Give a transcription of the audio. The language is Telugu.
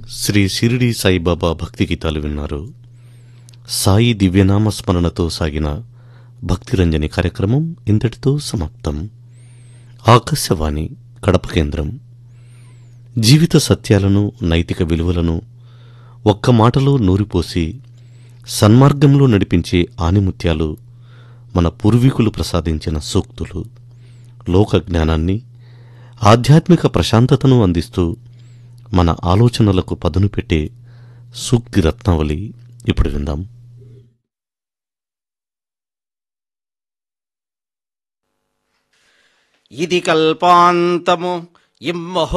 శ్రీ షిరిడి సాయిబాబా భక్తి గీతాలు విన్నారు సాయి దివ్యనామ స్మరణతో సాగిన భక్తిరంజని కార్యక్రమం ఇంతటితో సమాప్తం ఆకాశవాణి కడప కేంద్రం జీవిత సత్యాలను నైతిక విలువలను ఒక్క మాటలో నూరిపోసి సన్మార్గంలో నడిపించే ఆనిముత్యాలు మన పూర్వీకులు ప్రసాదించిన సూక్తులు లోక జ్ఞానాన్ని ఆధ్యాత్మిక ప్రశాంతతను అందిస్తూ మన ఆలోచనలకు పదును పెట్టే సూక్తి రత్నావళి ఇప్పుడు విందాం ఇది కల్పాంతము ఇమ్మహో